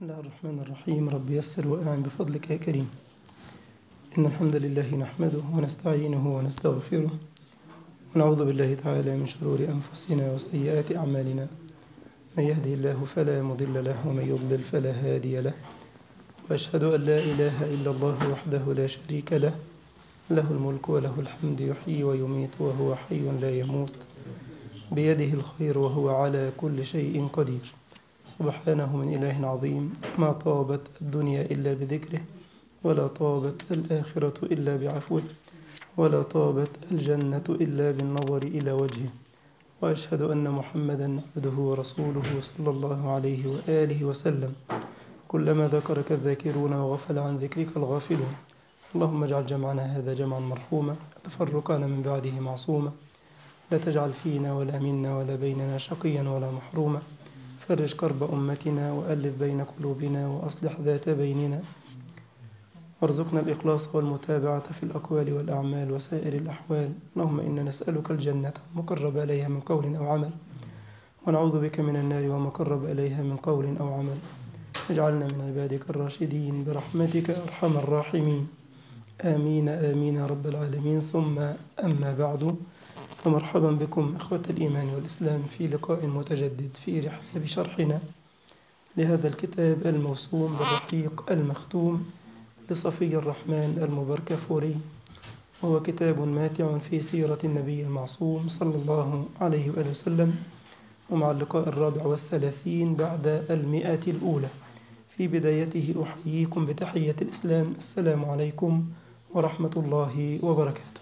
الله الرحمن الرحيم رب يسر وأعن بفضلك يا كريم إن الحمد لله نحمده ونستعينه ونستغفره ونعوذ بالله تعالى من شرور أنفسنا وسيئات أعمالنا من يهده الله فلا مضل له ومن يضلل فلا هادي له وأشهد أن لا إله إلا الله وحده لا شريك له له الملك وله الحمد يحيي ويميت وهو حي لا يموت بيده الخير وهو على كل شيء قدير سبحانه من إله عظيم ما طابت الدنيا إلا بذكره ولا طابت الآخرة إلا بعفوه ولا طابت الجنة إلا بالنظر إلى وجهه وأشهد أن محمدا عبده ورسوله صلى الله عليه وآله وسلم كلما ذكرك الذاكرون وغفل عن ذكرك الغافلون اللهم اجعل جمعنا هذا جمعا مرحوما تفرقنا من بعده معصوما لا تجعل فينا ولا منا ولا بيننا شقيا ولا محروما فرج كرب أمتنا وألف بين قلوبنا وأصلح ذات بيننا وارزقنا الإخلاص والمتابعة في الأقوال والأعمال وسائر الأحوال اللهم إنا نسألك الجنة مقرب إليها من قول أو عمل ونعوذ بك من النار وما قرب إليها من قول أو عمل اجعلنا من عبادك الراشدين برحمتك أرحم الراحمين آمين آمين يا رب العالمين ثم أما بعد ومرحبا بكم إخوة الإيمان والإسلام في لقاء متجدد في رحاب شرحنا لهذا الكتاب الموسوم بالرحيق المختوم لصفي الرحمن المبركفوري وهو كتاب ماتع في سيرة النبي المعصوم صلى الله عليه وآله وسلم ومع اللقاء الرابع والثلاثين بعد المئة الأولى في بدايته أحييكم بتحية الإسلام السلام عليكم ورحمة الله وبركاته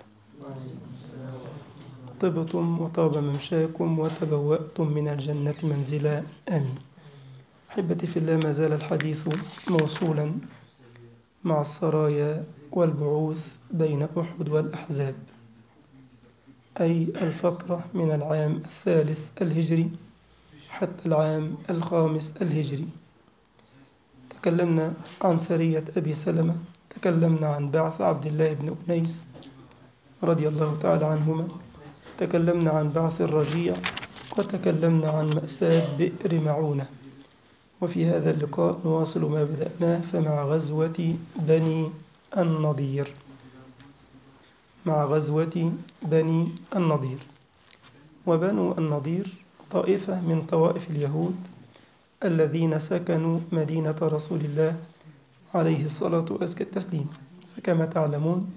طبتم وطاب ممشاكم وتبوأتم من الجنة منزلا آمين أحبتي في الله ما زال الحديث موصولا مع السرايا والبعوث بين أحد والأحزاب أي الفترة من العام الثالث الهجري حتى العام الخامس الهجري تكلمنا عن سرية أبي سلمة تكلمنا عن بعث عبد الله بن أنيس رضي الله تعالى عنهما تكلمنا عن بعث الرجيع وتكلمنا عن مأساة بئر معونة وفي هذا اللقاء نواصل ما بدأناه فمع غزوة بني النضير مع غزوة بني النضير وبنو النضير طائفة من طوائف اليهود الذين سكنوا مدينة رسول الله عليه الصلاة وأزكى التسليم فكما تعلمون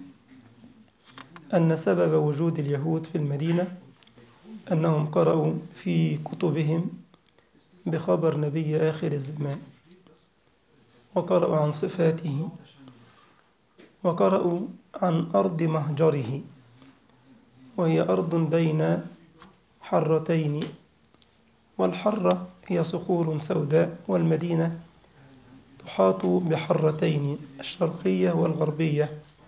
أن سبب وجود اليهود في المدينة أنهم قرأوا في كتبهم بخبر نبي آخر الزمان وقرأوا عن صفاته وقرأوا عن أرض مهجره وهي أرض بين حرتين والحرة هي صخور سوداء والمدينة تحاط بحرتين الشرقية والغربية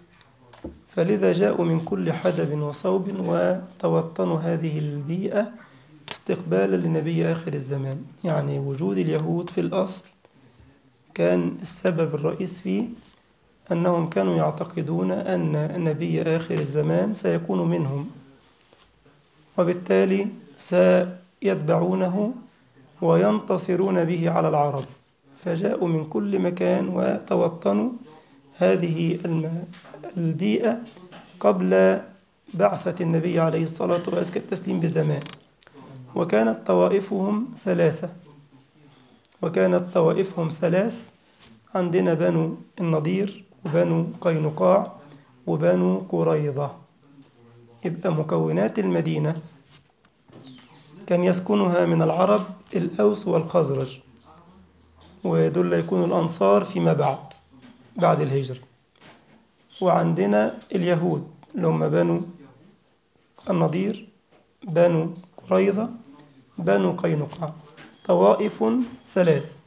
فلذا جاءوا من كل حدب وصوب وتوطنوا هذه البيئة استقبالا لنبي آخر الزمان يعني وجود اليهود في الأصل كان السبب الرئيس فيه أنهم كانوا يعتقدون أن نبي آخر الزمان سيكون منهم وبالتالي سيتبعونه وينتصرون به على العرب فجاءوا من كل مكان وتوطنوا هذه البيئة قبل بعثة النبي عليه الصلاة والسلام التسليم بزمان وكانت طوائفهم ثلاثة وكانت طوائفهم ثلاث عندنا بنو النضير وبنو قينقاع وبنو قريظة يبقى مكونات المدينة كان يسكنها من العرب الأوس والخزرج ودول يكون الأنصار فيما بعد بعد الهجرة وعندنا اليهود اللي هم بنو النضير بنو قريظة بنو قينقاع طوائف ثلاث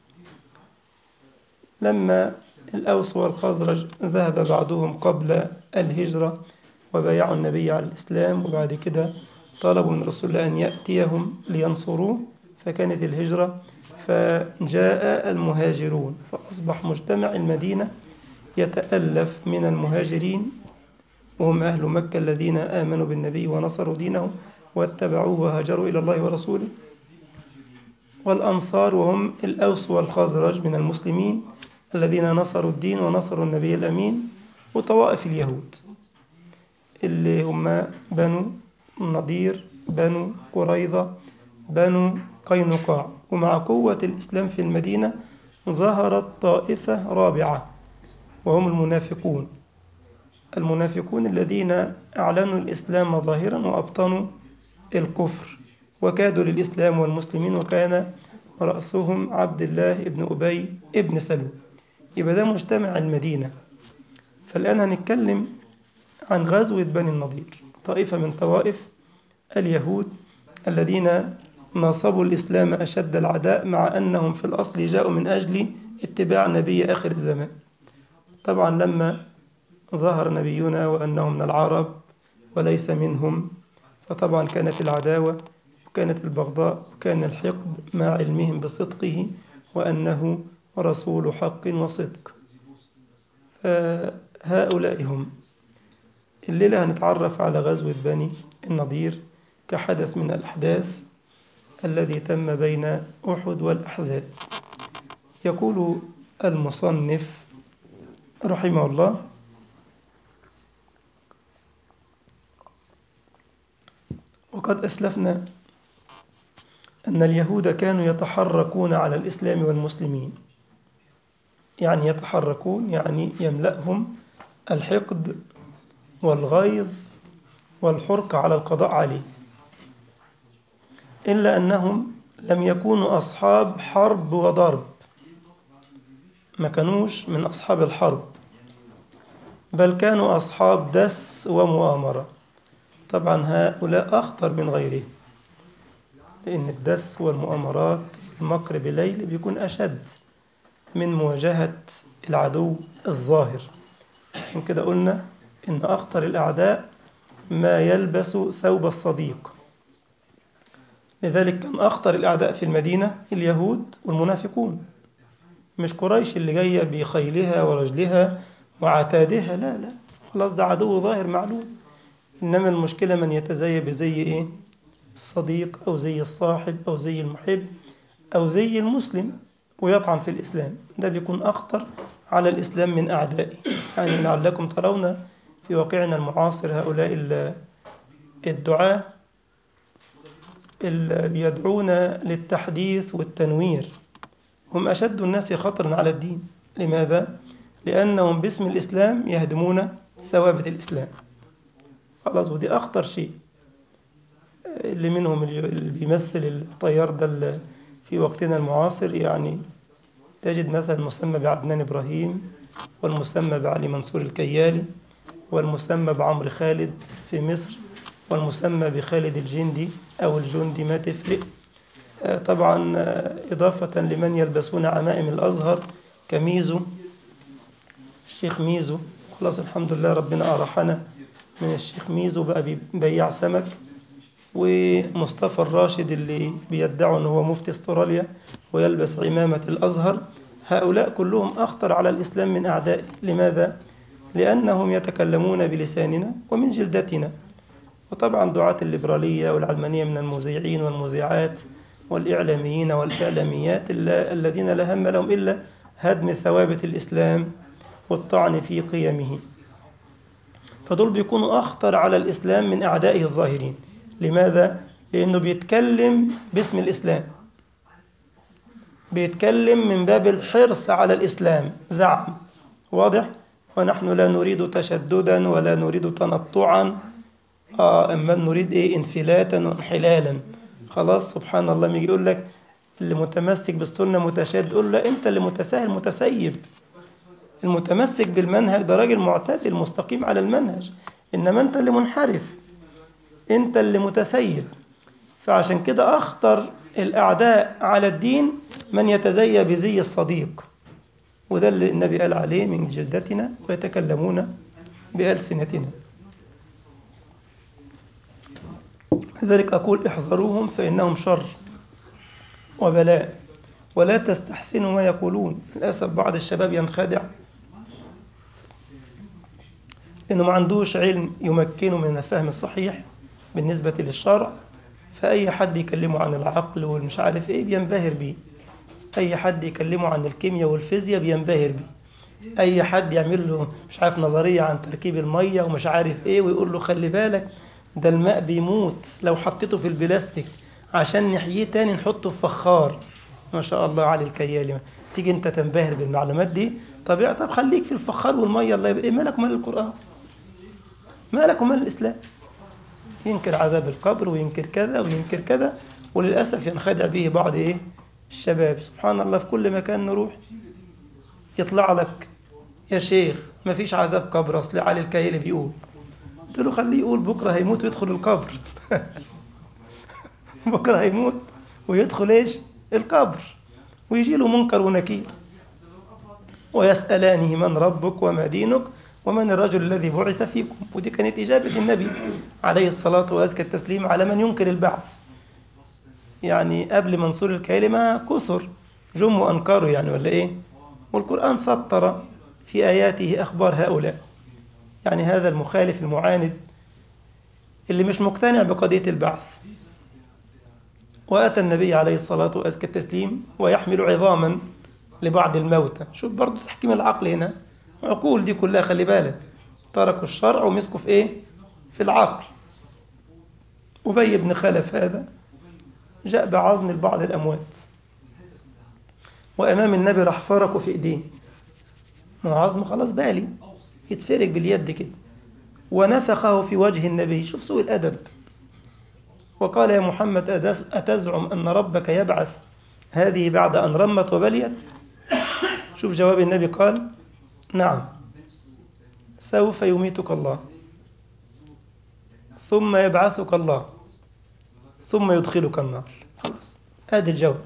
لما الأوس والخزرج ذهب بعضهم قبل الهجرة وبايعوا النبي على الإسلام وبعد كده طلبوا من رسول الله أن يأتيهم لينصروه فكانت الهجرة فجاء المهاجرون فأصبح مجتمع المدينة يتألف من المهاجرين وهم أهل مكة الذين آمنوا بالنبي ونصروا دينه واتبعوه وهاجروا إلى الله ورسوله والأنصار وهم الأوس والخزرج من المسلمين الذين نصروا الدين ونصروا النبي الأمين وطوائف اليهود اللي هم بنو النضير بنو قريظة بنو قينقاع ومع قوة الإسلام في المدينة ظهرت طائفة رابعة وهم المنافقون المنافقون الذين أعلنوا الإسلام ظاهرا وأبطنوا الكفر وكادوا للإسلام والمسلمين وكان رأسهم عبد الله بن أبي ابن سلول يبقى ده مجتمع المدينة فالآن هنتكلم عن غزوة بني النضير طائفة من طوائف اليهود الذين ناصبوا الإسلام أشد العداء مع أنهم في الأصل جاءوا من أجل اتباع نبي آخر الزمان طبعا لما ظهر نبينا وأنه من العرب وليس منهم فطبعا كانت العداوة وكانت البغضاء وكان الحقد مع علمهم بصدقه وأنه رسول حق وصدق فهؤلاء هم الليلة هنتعرف على غزوة بني النضير كحدث من الأحداث الذي تم بين أحد والأحزاب يقول المصنف رحمه الله وقد أسلفنا أن اليهود كانوا يتحركون على الإسلام والمسلمين يعني يتحركون يعني يملأهم الحقد والغيظ والحرق على القضاء عليه إلا أنهم لم يكونوا أصحاب حرب وضرب ما كانوش من أصحاب الحرب بل كانوا أصحاب دس ومؤامرة طبعا هؤلاء أخطر من غيرهم لأن الدس والمؤامرات المكر بليل بيكون أشد من مواجهة العدو الظاهر عشان كده قلنا إن أخطر الأعداء ما يلبس ثوب الصديق لذلك كان أخطر الأعداء في المدينة اليهود والمنافقون مش قريش اللي جاية بخيلها ورجلها وعتادها لا لا خلاص ده عدو ظاهر معلوم إنما المشكلة من يتزي بزي إيه الصديق أو زي الصاحب أو زي المحب أو زي المسلم ويطعن في الإسلام ده بيكون أخطر على الإسلام من أعدائه يعني لعلكم ترون في واقعنا المعاصر هؤلاء الدعاة اللي بيدعون للتحديث والتنوير هم أشد الناس خطرا على الدين لماذا؟ لأنهم باسم الإسلام يهدمون ثوابت الإسلام خلاص ودي أخطر شيء اللي منهم اللي بيمثل الطيار ده في وقتنا المعاصر يعني تجد مثلا المسمى بعدنان إبراهيم والمسمى بعلي منصور الكيالي والمسمى بعمر خالد في مصر والمسمى بخالد الجندي أو الجندي ما تفرق طبعا إضافة لمن يلبسون عمائم الأزهر كميزو الشيخ ميزو خلاص الحمد لله ربنا أرحنا من الشيخ ميزو بقى بياع سمك ومصطفى الراشد اللي بيدعوا أنه هو مفتي استراليا ويلبس عمامة الأزهر هؤلاء كلهم أخطر على الإسلام من أعدائه لماذا؟ لأنهم يتكلمون بلساننا ومن جلدتنا وطبعا دعاة الليبرالية والعلمانية من المذيعين والمذيعات والإعلاميين والإعلاميات الذين لا هم لهم إلا هدم ثوابت الإسلام والطعن في قيمه فدول بيكونوا أخطر على الإسلام من أعدائه الظاهرين لماذا؟ لأنه بيتكلم باسم الإسلام بيتكلم من باب الحرص على الإسلام زعم واضح؟ ونحن لا نريد تشددا ولا نريد تنطعا آه أما نريد إيه انفلاتا وانحلالا خلاص سبحان الله يجي يقول لك اللي متمسك بالسنة متشدد يقول لا أنت اللي متساهل متسيب المتمسك بالمنهج ده راجل معتدل مستقيم على المنهج إنما أنت اللي منحرف أنت اللي متسيب فعشان كده أخطر الأعداء على الدين من يتزيى بزي الصديق وده اللي النبي قال عليه من جلدتنا ويتكلمون بألسنتنا لذلك أقول احذروهم فإنهم شر وبلاء ولا تستحسنوا ما يقولون للأسف بعض الشباب ينخدع إنه ما عندوش علم يمكنه من الفهم الصحيح بالنسبة للشرع فأي حد يكلمه عن العقل والمش عارف إيه بينبهر بيه أي حد يكلمه عن الكيمياء والفيزياء بينبهر بيه أي حد يعمل له مش عارف نظرية عن تركيب المية ومش عارف إيه ويقول له خلي بالك ده الماء بيموت لو حطيته في البلاستيك عشان نحييه تاني نحطه في فخار ما شاء الله علي الكيالي تيجي انت تنبهر بالمعلومات دي طب طب خليك في الفخار والميه الله يبقى ايه مالك ومال القران مالك ومال الاسلام ينكر عذاب القبر وينكر كذا وينكر كذا وللاسف ينخدع به بعض ايه الشباب سبحان الله في كل مكان نروح يطلع لك يا شيخ ما فيش عذاب قبر اصل علي الكيالي بيقول قلت له خليه يقول بكره هيموت ويدخل القبر بكره هيموت ويدخل ايش القبر ويجي له منكر ونكير ويسألانه من ربك وما دينك ومن الرجل الذي بعث فيكم ودي كانت إجابة النبي عليه الصلاة وأزكى التسليم على من ينكر البعث يعني قبل منصور الكلمة كسر جم وأنكروا يعني ولا إيه والقرآن سطر في آياته أخبار هؤلاء يعني هذا المخالف المعاند اللي مش مقتنع بقضية البعث وأتى النبي عليه الصلاة وأزكى التسليم ويحمل عظاما لبعض الموتى شوف برضه تحكيم العقل هنا عقول دي كلها خلي بالك تركوا الشرع ومسكوا في ايه في العقل أبي بن خلف هذا جاء بعظم لبعض الأموات وأمام النبي راح فركه في إيديه ما عظمه خلاص بالي يتفرق باليد كده ونفخه في وجه النبي شوف سوء الأدب وقال يا محمد أتزعم أن ربك يبعث هذه بعد أن رمت وبليت شوف جواب النبي قال نعم سوف يميتك الله ثم يبعثك الله ثم يدخلك النار خلاص ادي الجواب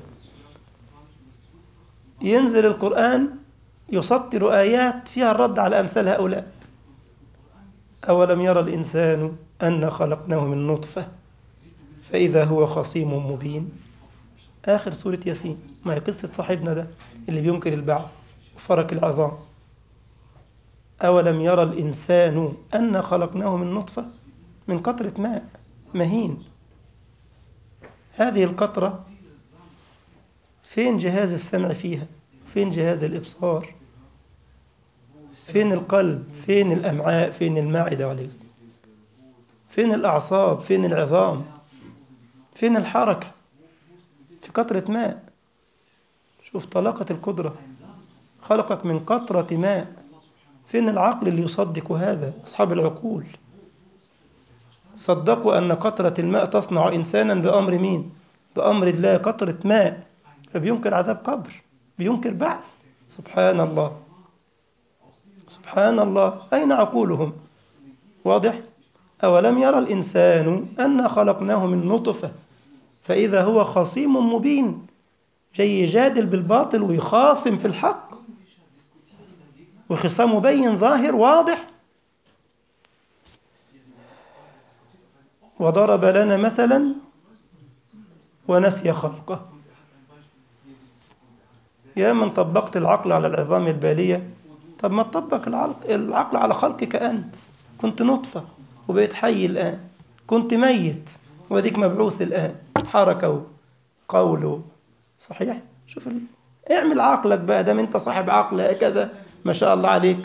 ينزل القرآن يسطر آيات فيها الرد على أمثال هؤلاء أولم يرى الإنسان أن خلقناه من نطفة فإذا هو خصيم مبين آخر سورة ياسين ما هي قصة صاحبنا ده اللي بينكر البعث وفرك العظام أولم يرى الإنسان أن خلقناه من نطفة من قطرة ماء مهين هذه القطرة فين جهاز السمع فيها فين جهاز الإبصار فين القلب فين الأمعاء فين المعدة عليه فين الأعصاب فين العظام فين الحركة في قطرة ماء شوف طلاقة القدرة خلقك من قطرة ماء فين العقل اللي يصدق هذا أصحاب العقول صدقوا أن قطرة الماء تصنع إنسانا بأمر مين بأمر الله قطرة ماء فبينكر عذاب قبر بينكر بعث سبحان الله سبحان الله أين عقولهم واضح أولم يرى الإنسان أن خلقناه من نطفة فإذا هو خصيم مبين جاي يجادل بالباطل ويخاصم في الحق وخصام مبين ظاهر واضح وضرب لنا مثلا ونسي خلقه يا من طبقت العقل على العظام البالية طب ما تطبق العقل, العقل على خلقك أنت كنت نطفة وبقيت حي الآن كنت ميت وديك مبعوث الآن حركة قوله صحيح شوف ال... اعمل عقلك بقى دام انت صاحب عقل هكذا ما شاء الله عليك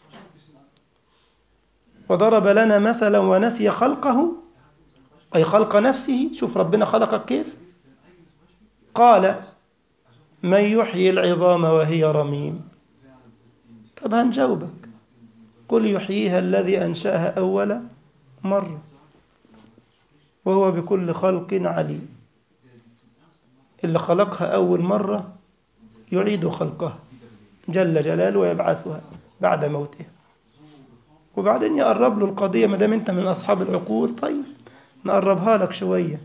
وضرب لنا مثلا ونسي خلقه أي خلق نفسه شوف ربنا خلقك كيف قال من يحيي العظام وهي رميم طب هنجاوبك قل يحييها الذي أنشأها أول مرة وهو بكل خلق عليم اللي خلقها أول مرة يعيد خلقها جل جلاله ويبعثها بعد موتها وبعدين يقرب له القضية ما دام أنت من أصحاب العقول طيب نقربها لك شوية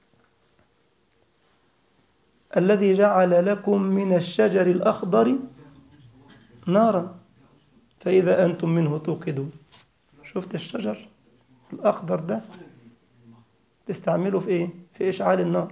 الذي جعل لكم من الشجر الأخضر نارا فإذا أنتم منه توقدون شفت الشجر الأخضر ده تستعمله في إيه؟ في إشعال النار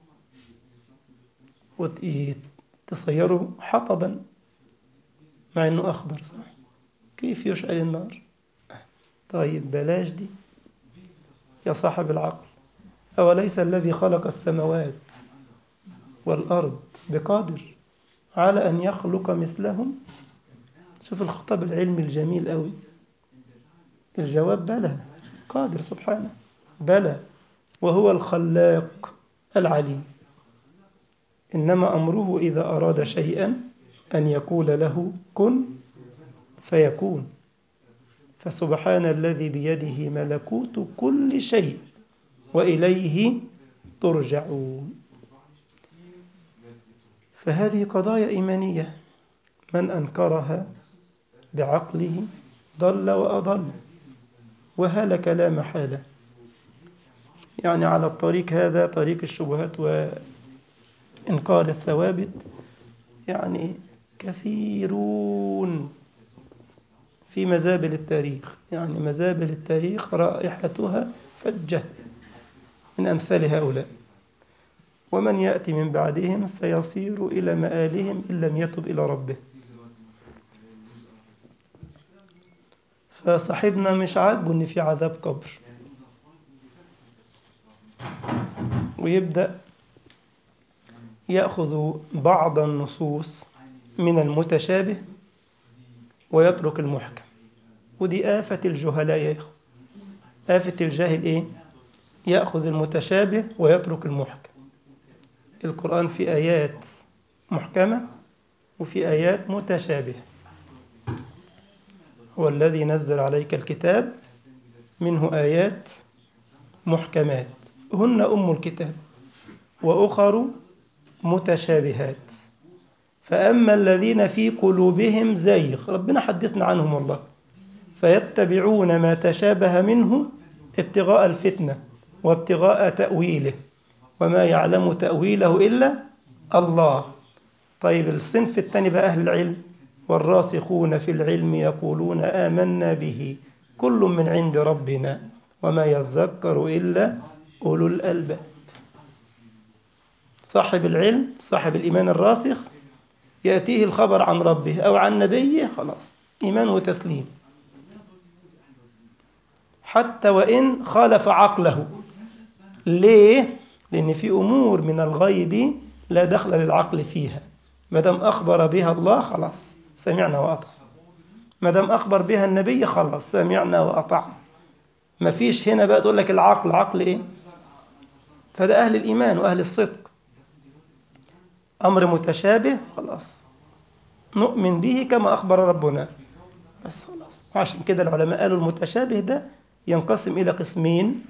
وتصيره حطبا مع إنه أخضر صح كيف يشعل النار طيب بلاش دي يا صاحب العقل أوليس الذي خلق السماوات والأرض بقادر على أن يخلق مثلهم شوف الخطاب العلمي الجميل قوي الجواب بلى قادر سبحانه بلى وهو الخلاق العليم إنما أمره إذا أراد شيئا أن يقول له كن فيكون فسبحان الذي بيده ملكوت كل شيء وإليه ترجعون فهذه قضايا إيمانية من أنكرها بعقله ضل وأضل وهلك لا محالة يعني على الطريق هذا طريق الشبهات وإنكار الثوابت يعني كثيرون في مزابل التاريخ يعني مزابل التاريخ رائحتها فجة من أمثال هؤلاء ومن يأتي من بعدهم سيصير إلى مآلهم إن لم يتب إلى ربه فصاحبنا مش عاجبه إن في عذاب قبر ويبدأ يأخذ بعض النصوص من المتشابه ويترك المحكم ودي آفة الجهلاء يا إخوة آفة الجاهل إيه؟ يأخذ المتشابه ويترك المحكم القرآن في آيات محكمة وفي آيات متشابهة هو الذي نزل عليك الكتاب منه آيات محكمات هن أم الكتاب وأخر متشابهات فأما الذين في قلوبهم زيغ ربنا حدثنا عنهم والله فيتبعون ما تشابه منه ابتغاء الفتنة وابتغاء تأويله وما يعلم تأويله إلا الله طيب الصنف الثاني بقى أهل العلم والراسخون في العلم يقولون آمنا به كل من عند ربنا وما يذكر إلا أولو الألباب صاحب العلم صاحب الإيمان الراسخ يأتيه الخبر عن ربه أو عن نبيه خلاص إيمان وتسليم حتى وإن خالف عقله ليه؟ لأن في أمور من الغيب لا دخل للعقل فيها ما دام أخبر بها الله خلاص سمعنا وأطعنا ما دام أخبر بها النبي خلاص سمعنا وأطعنا ما فيش هنا بقى تقول لك العقل عقل إيه فده أهل الإيمان وأهل الصدق أمر متشابه خلاص نؤمن به كما أخبر ربنا بس خلاص وعشان كده العلماء قالوا المتشابه ده ينقسم إلى قسمين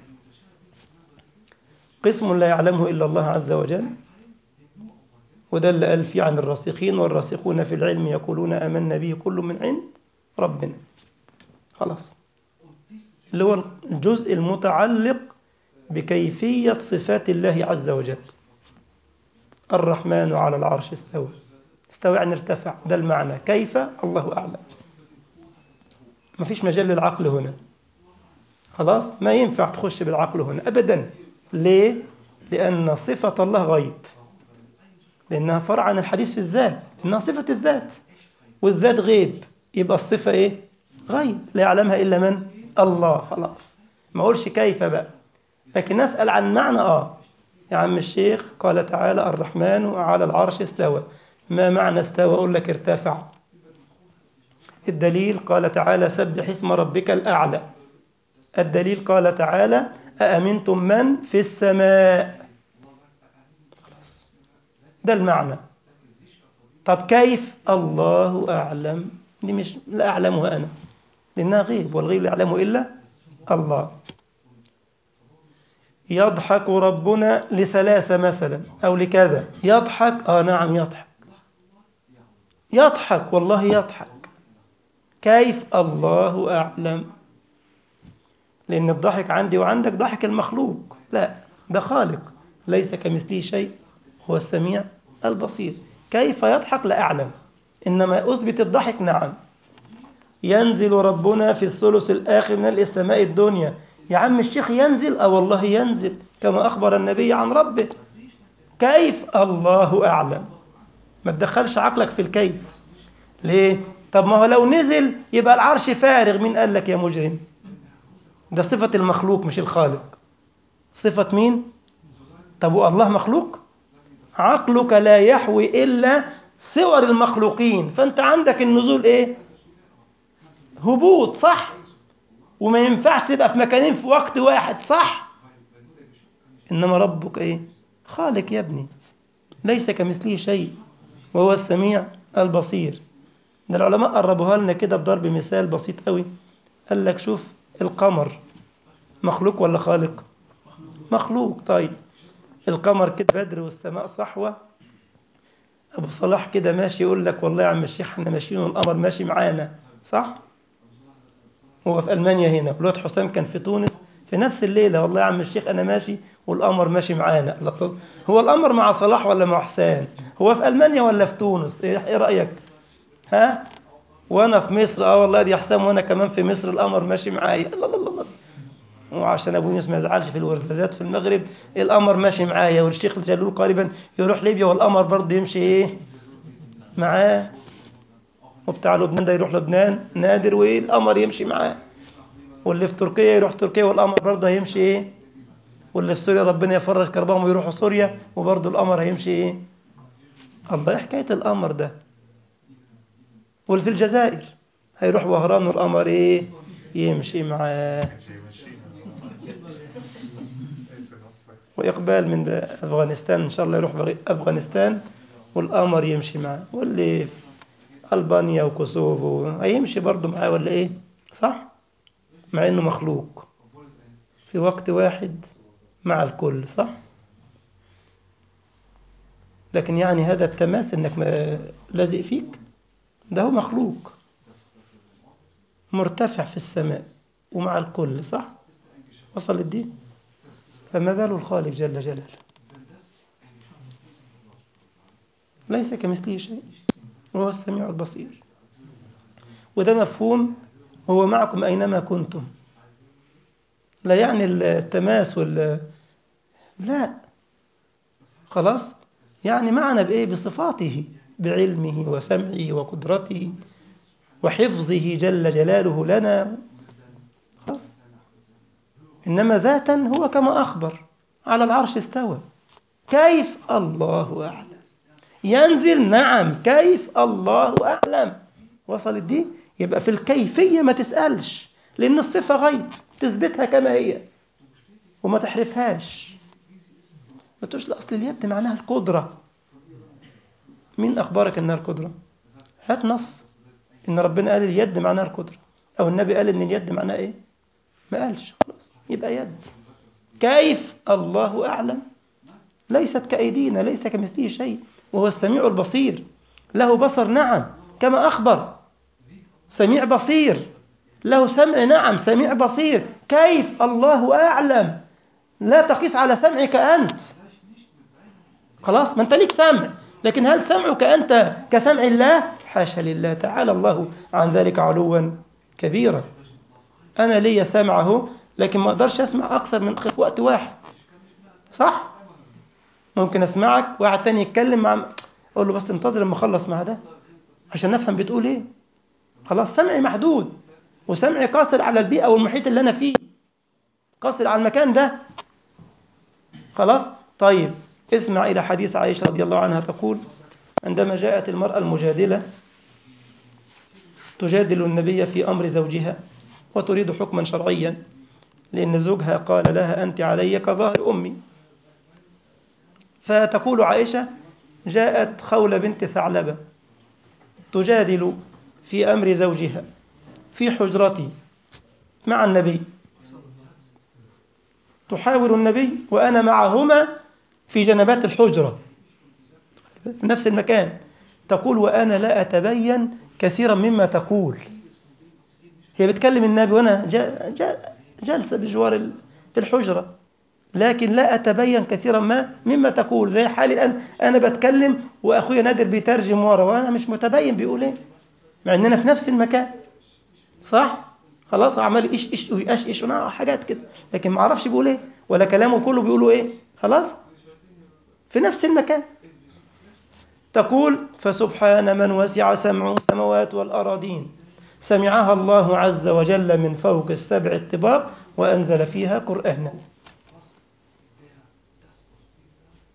قسم لا يعلمه إلا الله عز وجل وده اللي قال فيه عن الراسخين والراسخون في العلم يقولون آمنا به كل من عند ربنا خلاص اللي هو الجزء المتعلق بكيفية صفات الله عز وجل الرحمن على العرش استوى استوى يعني ارتفع ده المعنى كيف الله أعلم ما فيش مجال للعقل هنا خلاص ما ينفع تخش بالعقل هنا أبدا ليه؟ لأن صفة الله غيب لأنها فرع عن الحديث في الذات إنها صفة الذات والذات غيب يبقى الصفة إيه؟ غيب لا يعلمها إلا من؟ الله خلاص ما أقولش كيف بقى لكن نسأل عن معنى آه يا عم الشيخ قال تعالى الرحمن على العرش استوى ما معنى استوى أقول لك ارتفع الدليل قال تعالى سبح اسم ربك الأعلى الدليل قال تعالى أأمنتم من في السماء ده المعنى طب كيف الله أعلم دي مش لا أعلمها أنا لأنها غيب والغيب لا يعلمه إلا الله يضحك ربنا لثلاثة مثلا أو لكذا يضحك آه نعم يضحك يضحك والله يضحك كيف الله أعلم لأن الضحك عندي وعندك ضحك المخلوق لا ده خالق ليس كمثله شيء هو السميع البصير كيف يضحك لا أعلم إنما أثبت الضحك نعم ينزل ربنا في الثلث الآخر من السماء الدنيا يا عم الشيخ ينزل أو والله ينزل كما أخبر النبي عن ربه كيف الله أعلم ما تدخلش عقلك في الكيف ليه طب ما هو لو نزل يبقى العرش فارغ مين قال لك يا مجرم ده صفة المخلوق مش الخالق صفة مين طب والله مخلوق عقلك لا يحوي إلا صور المخلوقين فأنت عندك النزول إيه هبوط صح وما ينفعش تبقى في مكانين في وقت واحد صح إنما ربك إيه خالق يا ابني ليس كمثله شيء وهو السميع البصير ده العلماء قربوها لنا كده بضرب مثال بسيط قوي قال لك شوف القمر مخلوق ولا خالق مخلوق طيب القمر كده بدر والسماء صحوة أبو صلاح كده ماشي يقول لك والله يا عم الشيخ احنا ماشيين والقمر ماشي معانا صح هو في ألمانيا هنا والواد حسام كان في تونس في نفس الليلة والله يا عم الشيخ أنا ماشي والقمر ماشي معانا هو القمر مع صلاح ولا مع حسام هو في ألمانيا ولا في تونس إيه رأيك ها وأنا في مصر آه والله دي حسام وأنا كمان في مصر القمر ماشي معايا الله الله الله وعشان ابو يونس ما يزعلش في الورزازات في المغرب القمر ماشي معايا والشيخ الجلول قريبا يروح ليبيا والقمر برضه يمشي ايه معاه وبتاع لبنان ده يروح لبنان نادر والقمر يمشي معاه واللي في تركيا يروح تركيا والقمر برضه هيمشي ايه واللي في سوريا ربنا يفرج كربهم ويروحوا سوريا وبرضه القمر هيمشي ايه الله ايه حكايه القمر ده واللي في الجزائر هيروح وهران والقمر ايه يمشي معاه وإقبال من أفغانستان إن شاء الله يروح أفغانستان والقمر يمشي معاه واللي في ألبانيا وكوسوفو هيمشي برضه معاه ولا إيه صح مع إنه مخلوق في وقت واحد مع الكل صح لكن يعني هذا التماس إنك لازق فيك ده هو مخلوق مرتفع في السماء ومع الكل صح وصل الدين فما بال الخالق جل جلاله ليس كمثله شيء وهو السميع البصير وده مفهوم هو معكم أينما كنتم لا يعني التماس وال لا خلاص يعني معنا بإيه بصفاته بعلمه وسمعه وقدرته وحفظه جل جلاله لنا خلاص إنما ذاتا هو كما أخبر على العرش استوى كيف الله أعلم ينزل نعم كيف الله أعلم وصلت دي يبقى في الكيفية ما تسألش لأن الصفة غيب تثبتها كما هي وما تحرفهاش ما تقولش أصل اليد معناها القدرة مين أخبرك إنها القدرة هات نص إن ربنا قال اليد معناها القدرة أو النبي قال إن اليد معناها إيه ما قالش خلاص يبقى يد كيف الله أعلم ليست كأيدينا ليس كمثله شيء وهو السميع البصير له بصر نعم كما أخبر سميع بصير له سمع نعم سميع بصير كيف الله أعلم لا تقيس على سمعك أنت خلاص ما أنت ليك سمع لكن هل سمعك أنت كسمع الله حاشا لله تعالى الله عن ذلك علوا كبيرا أنا لي سمعه لكن ما أقدرش أسمع أكثر من في وقت واحد صح؟ ممكن أسمعك واحد تاني يتكلم مع أقول له بس انتظر لما أخلص مع ده عشان نفهم بتقول إيه خلاص سمعي محدود وسمعي قاصر على البيئة والمحيط اللي أنا فيه قاصر على المكان ده خلاص طيب اسمع إلى حديث عائشة رضي الله عنها تقول عندما جاءت المرأة المجادلة تجادل النبي في أمر زوجها وتريد حكما شرعيا لأن زوجها قال لها أنت علي كظهر أمي فتقول عائشة جاءت خولة بنت ثعلبة تجادل في أمر زوجها في حجرتي مع النبي تحاور النبي وأنا معهما في جنبات الحجرة في نفس المكان تقول وأنا لا أتبين كثيرا مما تقول هي بتكلم النبي وأنا جالسة بجوار الحجرة لكن لا أتبين كثيرا ما مما تقول زي حالي الآن أنا بتكلم وأخويا نادر بيترجم ورا وأنا مش متبين بيقول إيه مع إننا في نفس المكان صح خلاص عمال إيش إيش إيش إيش حاجات كده لكن ما أعرفش بيقول إيه ولا كلامه كله بيقولوا إيه خلاص في نفس المكان تقول فسبحان من وسع سمعه السماوات والأراضين سمعها الله عز وجل من فوق السبع الطباق وأنزل فيها قرآنا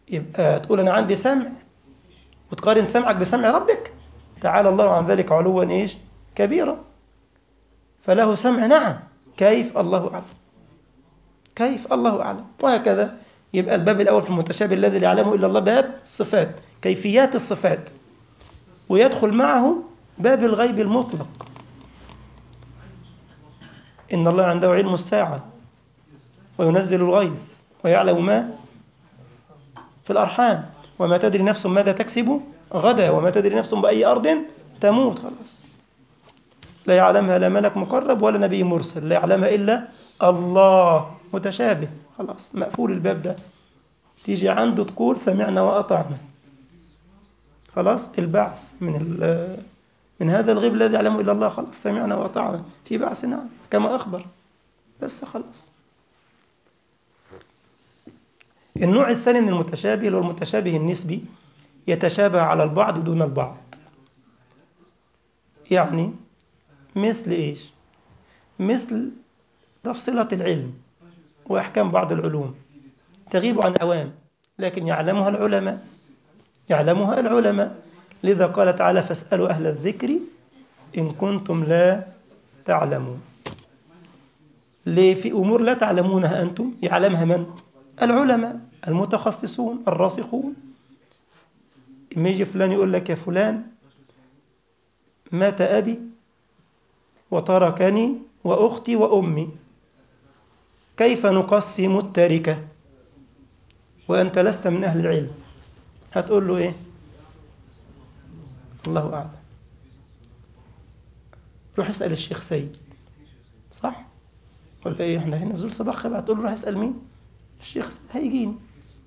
يبقى تقول أنا عندي سمع وتقارن سمعك بسمع ربك تعالى الله عن ذلك علوا إيش كبيرا فله سمع نعم كيف الله أعلم كيف الله أعلم وهكذا يبقى الباب الأول في المتشابه الذي لا يعلمه إلا الله باب الصفات كيفيات الصفات ويدخل معه باب الغيب المطلق إن الله عنده علم الساعة وينزل الغيث ويعلم ما في الأرحام وما تدري نفس ماذا تكسب غدا وما تدري نفس بأي أرض تموت خلاص لا يعلمها لا ملك مقرب ولا نبي مرسل لا يعلمها إلا الله متشابه خلاص مقفول الباب ده تيجي عنده تقول سمعنا وأطعنا خلاص البعث من من هذا الغيب الذي يعلمه إلا الله خلاص سمعنا وأطعنا في بعث نعم كما أخبر بس خلاص النوع الثاني من المتشابه اللي هو المتشابه النسبي يتشابه على البعض دون البعض يعني مثل إيش مثل تفصيلة العلم وأحكام بعض العلوم تغيب عن العوام لكن يعلمها العلماء يعلمها العلماء لذا قال تعالى فاسألوا أهل الذكر إن كنتم لا تعلمون ليه في أمور لا تعلمونها أنتم يعلمها من؟ العلماء المتخصصون الراسخون إما يجي فلان يقول لك يا فلان مات أبي وتركني وأختي وأمي كيف نقسم التركة وأنت لست من أهل العلم هتقول له إيه الله أعلم روح اسأل الشيخ سيد صح ولا إيه إحنا هنا في زول صباح بقى تقول له روح اسأل مين الشيخ سيد هيجيني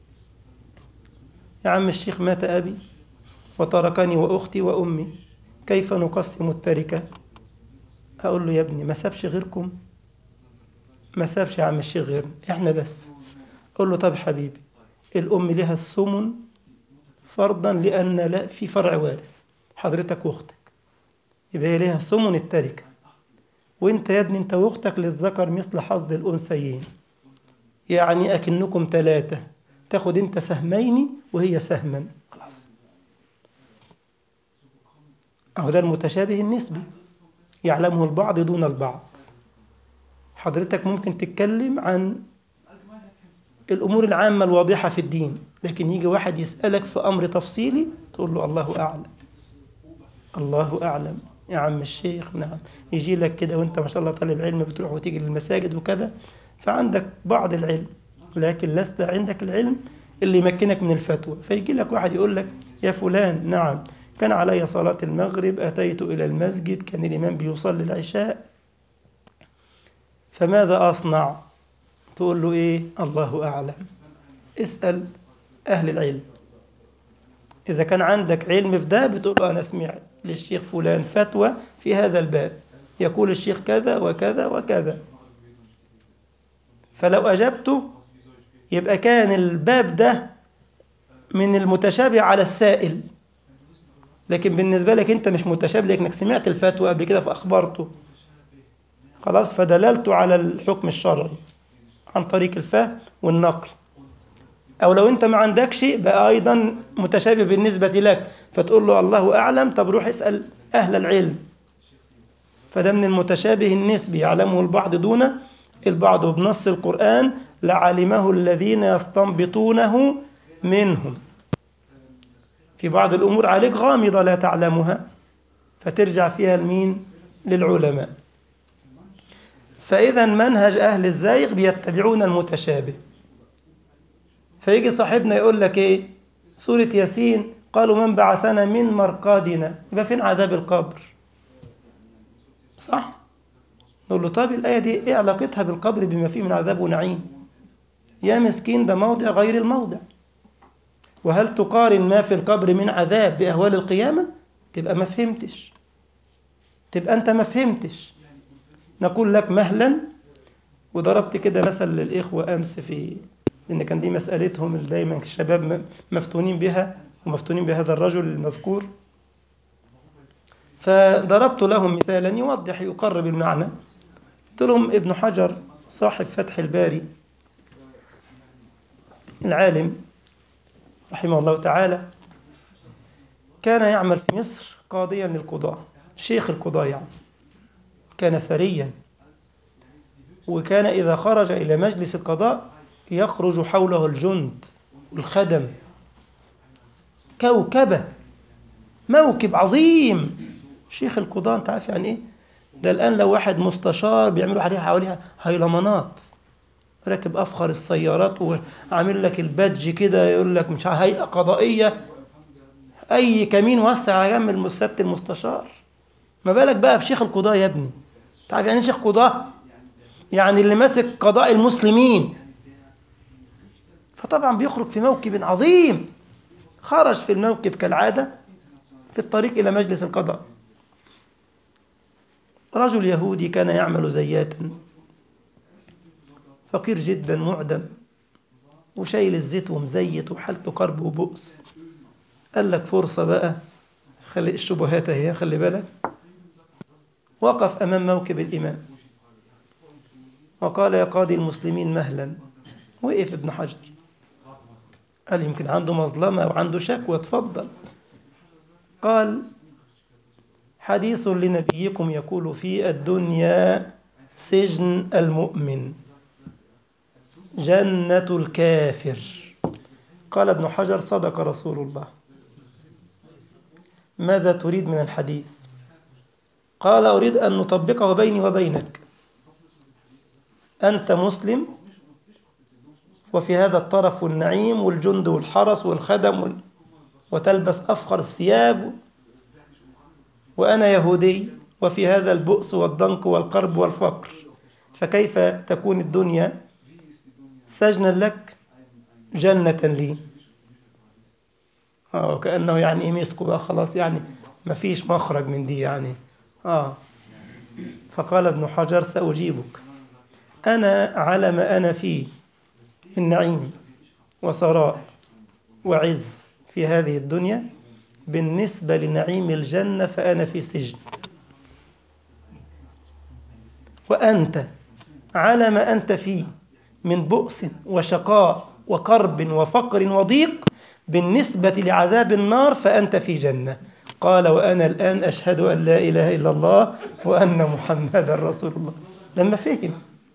يا عم الشيخ مات أبي وتركني وأختي وأمي كيف نقسم التركة أقول له يا ابني ما سابش غيركم ما سابش يا عم الشيخ غيرنا إحنا بس أقول له طب حبيبي الأم لها الثمن فرضا لأن لا في فرع وارث حضرتك واختك يبقى هي لها ثمن التركة وانت يا ابني انت واختك للذكر مثل حظ الأنثيين يعني أكنكم ثلاثة تاخد انت سهمين وهي سهما خلاص أهو ده المتشابه النسبي يعلمه البعض دون البعض حضرتك ممكن تتكلم عن الأمور العامة الواضحة في الدين لكن يجي واحد يسألك في أمر تفصيلي تقول له الله أعلم الله أعلم يا عم الشيخ نعم يجي لك كده وانت ما شاء الله طالب علم بتروح وتيجي للمساجد وكذا فعندك بعض العلم لكن لست عندك العلم اللي يمكنك من الفتوى فيجي لك واحد يقول لك يا فلان نعم كان علي صلاة المغرب أتيت إلى المسجد كان الإمام بيصلي العشاء فماذا أصنع تقول له إيه الله أعلم اسأل أهل العلم إذا كان عندك علم في ده بتقول له أنا سمعت للشيخ فلان فتوى في هذا الباب يقول الشيخ كذا وكذا وكذا فلو أجبته يبقى كان الباب ده من المتشابه على السائل لكن بالنسبة لك أنت مش متشابه لأنك سمعت الفتوى قبل كده فأخبرته خلاص فدللت على الحكم الشرعي عن طريق الفهم والنقل أو لو أنت ما عندك شيء بقى أيضا متشابه بالنسبة لك فتقول له الله أعلم طب روح اسأل أهل العلم فده من المتشابه النسبي يعلمه البعض دون البعض وبنص القرآن لعلمه الذين يستنبطونه منهم في بعض الأمور عليك غامضة لا تعلمها فترجع فيها المين للعلماء فإذا منهج أهل الزيغ بيتبعون المتشابه فيجي صاحبنا يقول لك إيه سورة ياسين قالوا من بعثنا من مرقادنا يبقى فين عذاب القبر صح نقول له طب الآية دي إيه علاقتها بالقبر بما فيه من عذاب ونعيم يا مسكين ده موضع غير الموضع وهل تقارن ما في القبر من عذاب بأهوال القيامة تبقى ما فهمتش تبقى أنت ما فهمتش نقول لك مهلا وضربت كده مثل للإخوة أمس في لأن كان دي مسألتهم اللي دايما الشباب مفتونين بها ومفتونين بهذا الرجل المذكور فضربت لهم مثالا يوضح يقرب المعنى قلت لهم ابن حجر صاحب فتح الباري العالم رحمه الله تعالى كان يعمل في مصر قاضيا للقضاة شيخ القضاة يعني كان ثريا وكان إذا خرج إلى مجلس القضاء يخرج حوله الجند والخدم كوكبة موكب عظيم شيخ القضاة أنت عارف يعني إيه؟ ده الآن لو واحد مستشار بيعملوا عليها حواليها هيلمانات راكب أفخر السيارات وعامل لك البادج كده يقول لك مش هيئة قضائية أي كمين وسع على جنب سيادة المستشار ما بالك بقى بشيخ القضاة يا ابني تعرف يعني شيخ قضاة يعني اللي ماسك قضاء المسلمين فطبعا بيخرج في موكب عظيم خرج في الموكب كالعادة في الطريق إلى مجلس القضاء رجل يهودي كان يعمل زياتا فقير جدا معدم وشايل الزيت ومزيت وحالته كرب وبؤس قال لك فرصة بقى خلي الشبهات اهي خلي بالك وقف أمام موكب الإمام وقال يا قاضي المسلمين مهلا وقف ابن حجر قال يمكن عنده مظلمة أو عنده شكوى تفضل قال حديث لنبيكم يقول في الدنيا سجن المؤمن جنة الكافر قال ابن حجر صدق رسول الله ماذا تريد من الحديث قال أريد أن نطبقه بيني وبينك أنت مسلم وفي هذا الطرف والنعيم والجند والحرس والخدم وال... وتلبس أفخر الثياب وأنا يهودي وفي هذا البؤس والضنك والقرب والفقر فكيف تكون الدنيا سجنا لك جنة لي آه كأنه يعني إيه مسكوا بقى خلاص يعني ما فيش مخرج من دي يعني آه فقال ابن حجر سأجيبك أنا على ما أنا فيه من نعيم وثراء وعز في هذه الدنيا بالنسبة لنعيم الجنة فأنا في سجن وأنت على ما أنت فيه من بؤس وشقاء وكرب وفقر وضيق بالنسبة لعذاب النار فأنت في جنة قال وأنا الآن أشهد أن لا إله إلا الله وأن محمدا رسول الله لما فهم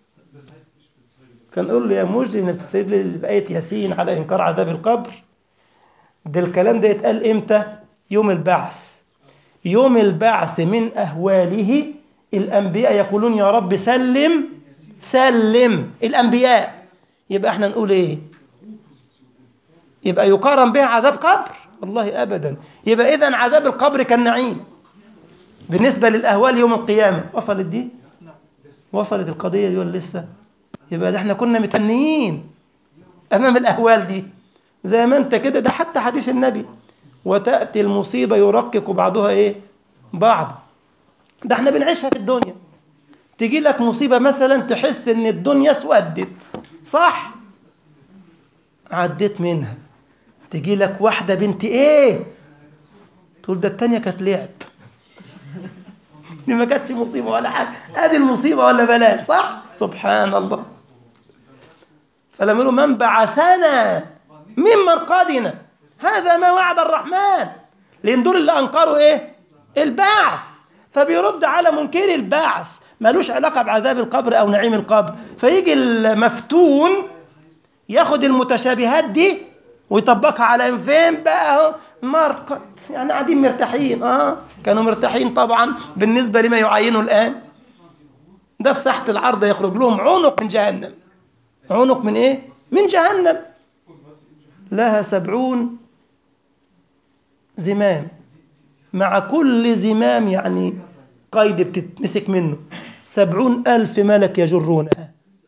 كان يقول له يا مجرم انت تسيب لي بآية ياسين على إنكار عذاب القبر ده الكلام ده يتقال إمتى يوم البعث يوم البعث من أهواله الأنبياء يقولون يا رب سلم سلم الأنبياء يبقى احنا نقول ايه يبقى يقارن بها عذاب قبر والله أبدا يبقى إذا عذاب القبر كالنعيم بالنسبة للأهوال يوم القيامة وصلت دي وصلت القضية دي ولا لسه يبقى ده احنا كنا متنيين أمام الأهوال دي زي ما انت كده ده حتى حديث النبي وتأتي المصيبة يرقق بعضها ايه بعض ده احنا بنعيشها في الدنيا تجي لك مصيبة مثلا تحس ان الدنيا اسودت صح عديت منها تجي لك واحدة بنت ايه تقول ده التانية كانت لعب دي ما كانتش مصيبة ولا حاجة ادي المصيبة ولا بلاش صح سبحان الله فلما يقولوا من بعثنا من مرقدنا هذا ما وعد الرحمن لان دول اللي انكروا ايه البعث فبيرد على منكر البعث ملوش علاقة بعذاب القبر أو نعيم القبر فيجي المفتون ياخد المتشابهات دي ويطبقها على فين بقى مرقد يعني قاعدين مرتاحين اه كانوا مرتاحين طبعا بالنسبة لما يعينوا الآن ده في ساحة العرض يخرج لهم عنق من جهنم عنق من ايه من جهنم لها سبعون زمام مع كل زمام يعني قيد بتتمسك منه سبعون ألف ملك يجرونها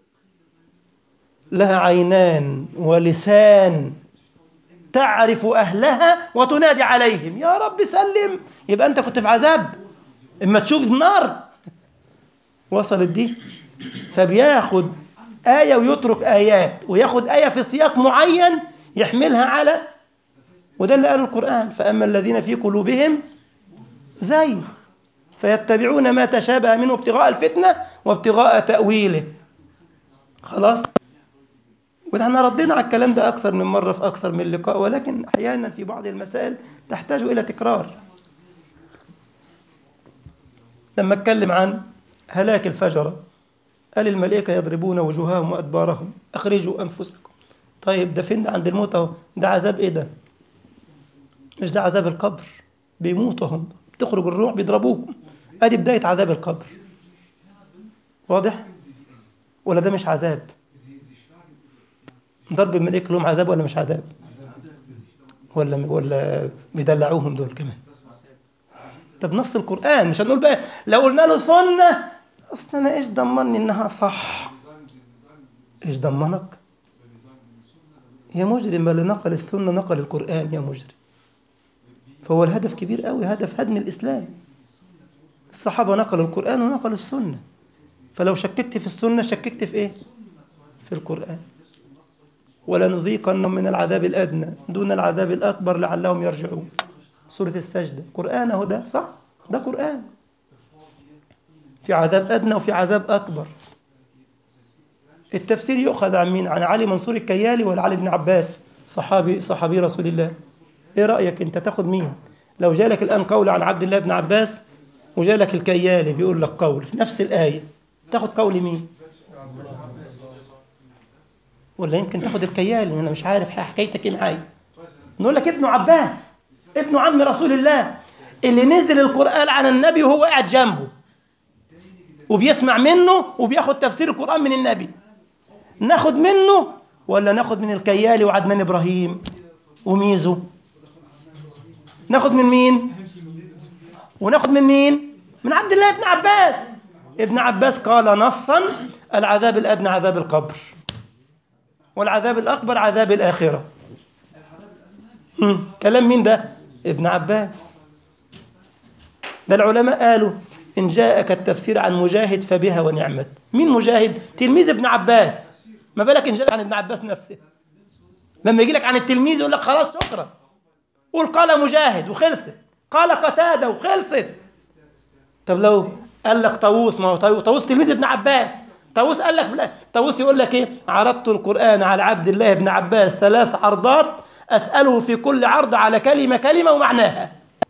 لها عينان ولسان تعرف أهلها وتنادي عليهم يا رب سلم يبقى أنت كنت في عذاب إما تشوف النار وصلت دي فبياخد آية ويترك آيات وياخد آية في سياق معين يحملها على وده اللي قاله القرآن فأما الذين في قلوبهم زيغ فيتبعون ما تشابه منه ابتغاء الفتنة وابتغاء تأويله خلاص ونحن ردينا على الكلام ده أكثر من مرة في أكثر من لقاء ولكن أحيانا في بعض المسائل تحتاج إلى تكرار لما اتكلم عن هلاك الفجرة قال الملائكة يضربون وجوههم وأدبارهم أخرجوا أنفسكم طيب ده فين ده عند الموت أهو ده عذاب إيه ده مش ده عذاب القبر بيموتوا هم بتخرج الروح بيضربوهم ادي بداية عذاب القبر واضح ولا ده مش عذاب ضرب الملائكة لهم عذاب ولا مش عذاب ولا ولا بيدلعوهم دول كمان طب نص القرآن مش هنقول بقى لو قلنا له سنة اصل انا ايش ضمني انها صح ايش ضمنك يا مجرم اللي نقل السنة نقل القرآن يا مجرم فهو الهدف كبير قوي هدف هدم الإسلام الصحابة نقلوا القرآن ونقلوا السنة فلو شككت في السنة شككت في إيه؟ في القرآن ولنذيقنهم من العذاب الأدنى دون العذاب الأكبر لعلهم يرجعون سورة السجدة قرآن أهو ده صح؟ ده قرآن في عذاب أدنى وفي عذاب أكبر التفسير يؤخذ عن مين؟ عن علي منصور الكيالي ولا علي بن عباس صحابي صحابي رسول الله ايه رأيك انت تاخد مين لو جالك الآن قول عن عبد الله بن عباس وجالك الكيالي بيقول لك قول في نفس الآية تاخد قول مين ولا يمكن تاخد الكيالي انا مش عارف حكايتك ايه معايا نقول لك ابن عباس ابن عم رسول الله اللي نزل القرآن على النبي وهو قاعد جنبه وبيسمع منه وبياخد تفسير القرآن من النبي ناخد منه ولا ناخد من الكيالي وعدنان إبراهيم وميزو ناخد من مين وناخد من مين من عبد الله بن عباس ابن عباس قال نصا العذاب الأدنى عذاب القبر والعذاب الأكبر عذاب الآخرة هم. كلام مين ده ابن عباس ده العلماء قالوا إن جاءك التفسير عن مجاهد فبها ونعمت مين مجاهد تلميذ ابن عباس ما بالك إن جاءك عن ابن عباس نفسه لما يجي لك عن التلميذ يقول لك خلاص شكرا قول قال مجاهد وخلصت قال قتادة وخلصت طب لو قال لك طاووس ما هو طاووس تلميذ ابن عباس طاووس قال لك طاووس يقول لك ايه عرضت القرآن على عبد الله بن عباس ثلاث عرضات أسأله في كل عرض على كلمة كلمة ومعناها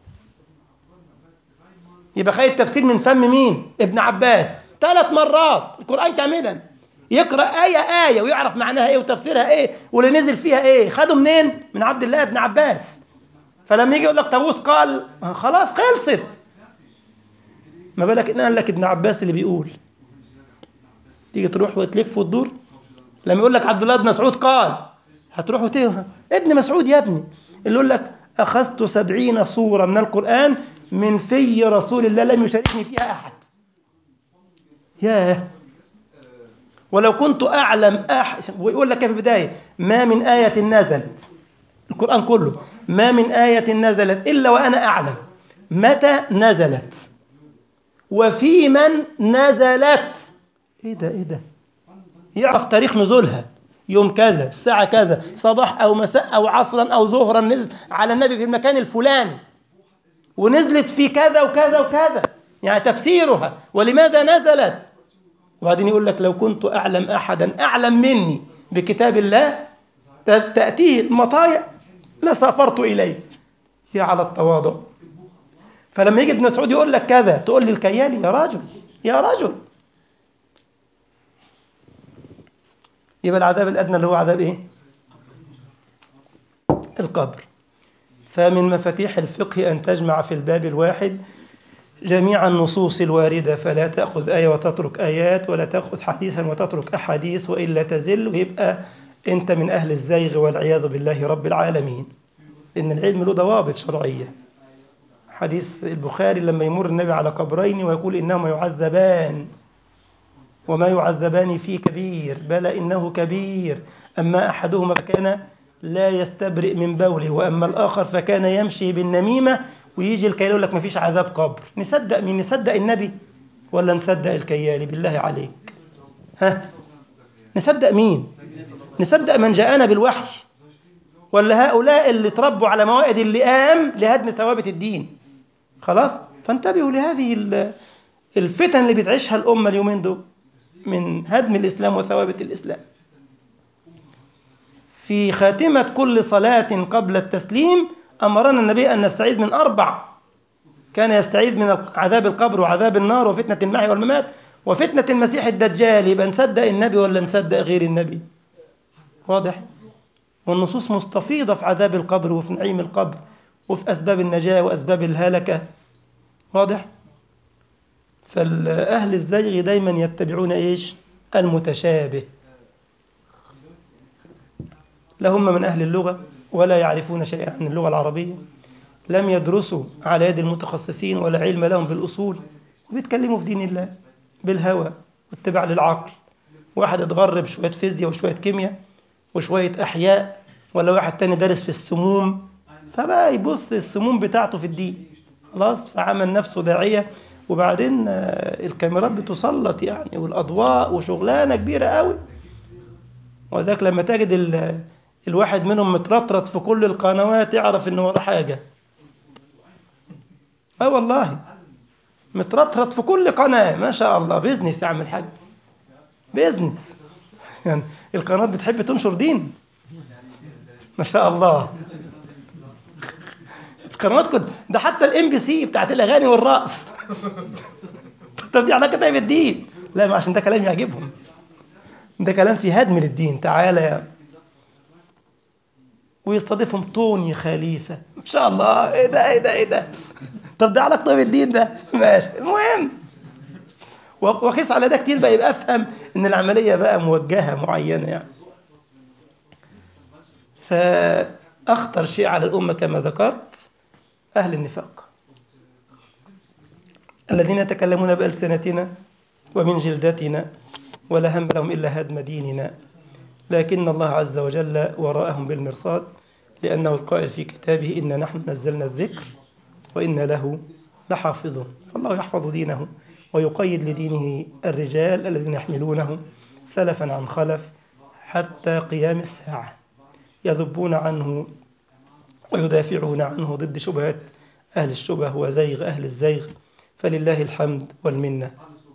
يبقى خد التفسير من فم مين ابن عباس ثلاث مرات القرآن كاملا يقرأ آية آية ويعرف معناها ايه وتفسيرها ايه واللي نزل فيها ايه خده منين من عبد الله بن عباس فلما يجي يقول لك طاووس قال خلاص خلصت ما بالك ان قال لك ابن عباس اللي بيقول تيجي تروح وتلف وتدور لما يقول لك عبد الله بن مسعود قال هتروح وتيه ابن مسعود يا ابني اللي يقول لك أخذت سبعين صورة من القرآن من في رسول الله لم يشاركني فيها أحد ياه ولو كنت أعلم أحد ويقول لك في البداية ما من آية نزلت القرآن كله ما من آية نزلت إلا وأنا أعلم متى نزلت وفي من نزلت إيه ده إيه ده يعرف تاريخ نزولها يوم كذا الساعة كذا صباح أو مساء أو عصرا أو ظهرا نزل على النبي في المكان الفلاني ونزلت في كذا وكذا وكذا يعني تفسيرها ولماذا نزلت وبعدين يقول لك لو كنت أعلم أحدا أعلم مني بكتاب الله تأتيه المطايا لسافرت إليه هي على التواضع فلما يجي ابن مسعود يقول لك كذا تقول لي الكيالي يا راجل يا رجل يبقى العذاب الأدنى اللي هو عذاب إيه؟ القبر فمن مفاتيح الفقه أن تجمع في الباب الواحد جميع النصوص الواردة فلا تأخذ آية وتترك آيات ولا تأخذ حديثا وتترك أحاديث وإلا تزل ويبقى أنت من أهل الزيغ والعياذ بالله رب العالمين إن العلم له ضوابط شرعية حديث البخاري لما يمر النبي على قبرين ويقول إنهما يعذبان وما يعذبان فيه كبير بل إنه كبير أما أحدهما فكان لا يستبرئ من بوله وأما الآخر فكان يمشي بالنميمة ويجي الكيال يقول لك ما فيش عذاب قبر نصدق مين نصدق النبي ولا نصدق الكيالي بالله عليك ها نصدق مين نصدق من جاءنا بالوحي ولا هؤلاء اللي تربوا على موائد اللئام لهدم ثوابت الدين خلاص فانتبهوا لهذه الفتن اللي بتعيشها الأمة اليومين دول من هدم الإسلام وثوابت الإسلام في خاتمة كل صلاة قبل التسليم أمرنا النبي أن نستعيذ من أربع كان يستعيذ من عذاب القبر وعذاب النار وفتنة المحيا والممات وفتنة المسيح الدجال يبقى نصدق النبي ولا نصدق غير النبي واضح والنصوص مستفيضة في عذاب القبر وفي نعيم القبر وفي أسباب النجاة وأسباب الهلكة واضح فالأهل الزيغ دايما يتبعون إيش المتشابه لا هم من أهل اللغة ولا يعرفون شيئا عن اللغة العربية لم يدرسوا على يد المتخصصين ولا علم لهم بالأصول وبيتكلموا في دين الله بالهوى واتباع للعقل واحد اتغرب شوية فيزياء وشوية كيمياء وشوية أحياء ولا واحد تاني دارس في السموم فبقى يبص السموم بتاعته في الدين خلاص فعمل نفسه داعية وبعدين الكاميرات بتسلط يعني والأضواء وشغلانة كبيرة قوي وذاك لما تجد ال... الواحد منهم مترطرط في كل القنوات يعرف ان وراه حاجة اه والله مترطرط في كل قناة ما شاء الله بيزنس يا عم الحاج بيزنس يعني القنوات بتحب تنشر دين ما شاء الله القنوات كنت ده حتى الام بي سي بتاعت الاغاني والرقص طب دي علاقه ايه بالدين لا ما عشان ده كلام يعجبهم ده كلام في هدم للدين تعالى يا ويستضيفهم طوني خليفه ما شاء الله ايه ده ايه ده ايه ده طب ده علاقته ايه بالدين ده ماشي المهم وقيس على ده كتير بقى يبقى افهم ان العمليه بقى موجهه معينه يعني فاخطر شيء على الامه كما ذكرت اهل النفاق الذين يتكلمون بألسنتنا ومن جلدتنا ولا هم لهم إلا هدم ديننا لكن الله عز وجل وراءهم بالمرصاد لأنه القائل في كتابه إن نحن نزلنا الذكر وإن له لحافظون فالله يحفظ دينه ويقيد لدينه الرجال الذين يحملونه سلفا عن خلف حتى قيام الساعة يذبون عنه ويدافعون عنه ضد شبهات أهل الشبه وزيغ أهل الزيغ فلله الحمد والمنة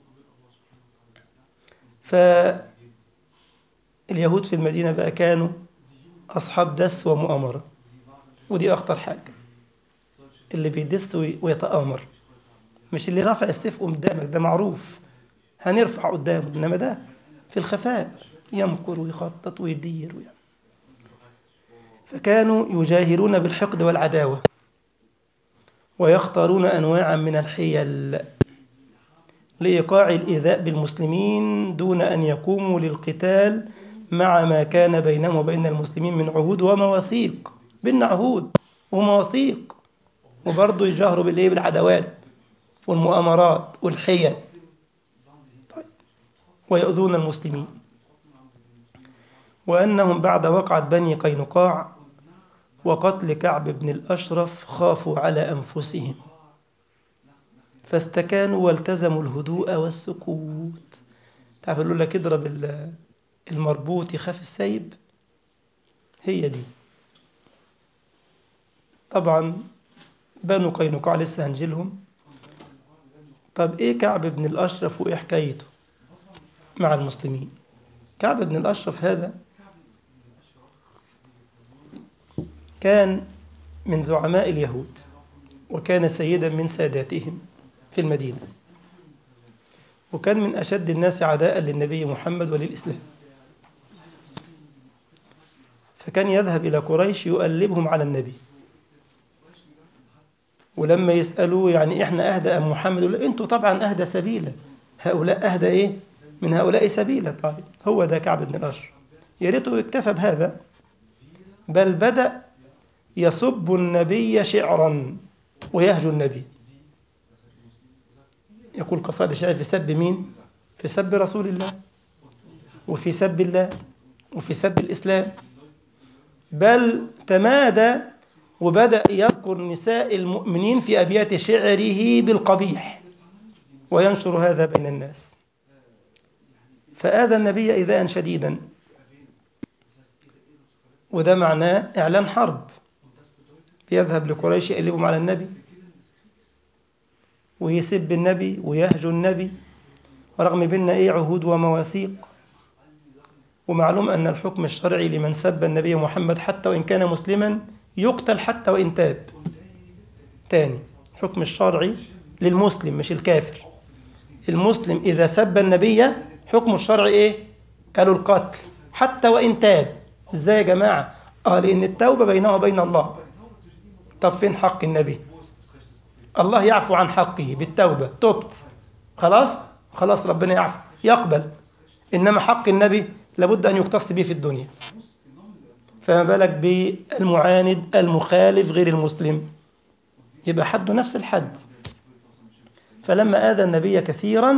فاليهود في المدينة بقى كانوا أصحاب دس ومؤامرة ودي أخطر حاجة اللي بيدس ويتآمر مش اللي رافع السيف قدامك ده معروف هنرفع قدامه إنما ده في الخفاء يمكر ويخطط ويدير ويعمل فكانوا يجاهرون بالحقد والعداوة ويختارون أنواعا من الحيل لإيقاع الإيذاء بالمسلمين دون أن يقوموا للقتال مع ما كان بينهم وبين المسلمين من عهود ومواثيق بيننا عهود ومواثيق وبرضه يجاهروا بالإيه بالعداوات والمؤامرات والحيل طيب. ويؤذون المسلمين وأنهم بعد وقعة بني قينقاع وقتل كعب بن الأشرف خافوا على أنفسهم فاستكانوا والتزموا الهدوء والسكوت تعرف يقول لك اضرب المربوط يخاف السيب هي دي طبعا بنو قينقاع لسه هنجيلهم طب ايه كعب بن الأشرف وايه حكايته مع المسلمين كعب بن الأشرف هذا كان من زعماء اليهود وكان سيدا من ساداتهم في المدينة وكان من أشد الناس عداء للنبي محمد وللإسلام فكان يذهب إلى قريش يؤلبهم على النبي ولما يسألوه يعني إحنا أهدى أم محمد يقول أنتوا طبعا أهدى سبيلا هؤلاء أهدى إيه من هؤلاء سبيلا طيب هو ده كعب بن الأشر يا ريته اكتفى بهذا بل بدأ يسب النبي شعرا ويهجو النبي يقول قصائد الشعر في سب مين في سب رسول الله وفي سب الله وفي سب الإسلام بل تمادى وبدأ يذكر نساء المؤمنين في أبيات شعره بالقبيح وينشر هذا بين الناس فآذى النبي إيذاء شديدا وده معناه إعلان حرب يذهب لقريش يقلبهم على النبي ويسب النبي ويهجو النبي ورغم بيننا ايه عهود ومواثيق ومعلوم أن الحكم الشرعي لمن سب النبي محمد حتى وإن كان مسلما يقتل حتى وإن تاب تاني الحكم الشرعي للمسلم مش الكافر المسلم إذا سب النبي حكم الشرعي إيه؟ قالوا القتل حتى وإن تاب إزاي يا جماعة؟ آه لأن التوبة بينه وبين الله طب فين حق النبي؟ الله يعفو عن حقه بالتوبة تبت خلاص؟ خلاص ربنا يعفو يقبل إنما حق النبي لابد أن يقتص به في الدنيا فما بالك بالمعاند المخالف غير المسلم يبقى حده نفس الحد فلما آذى النبي كثيرا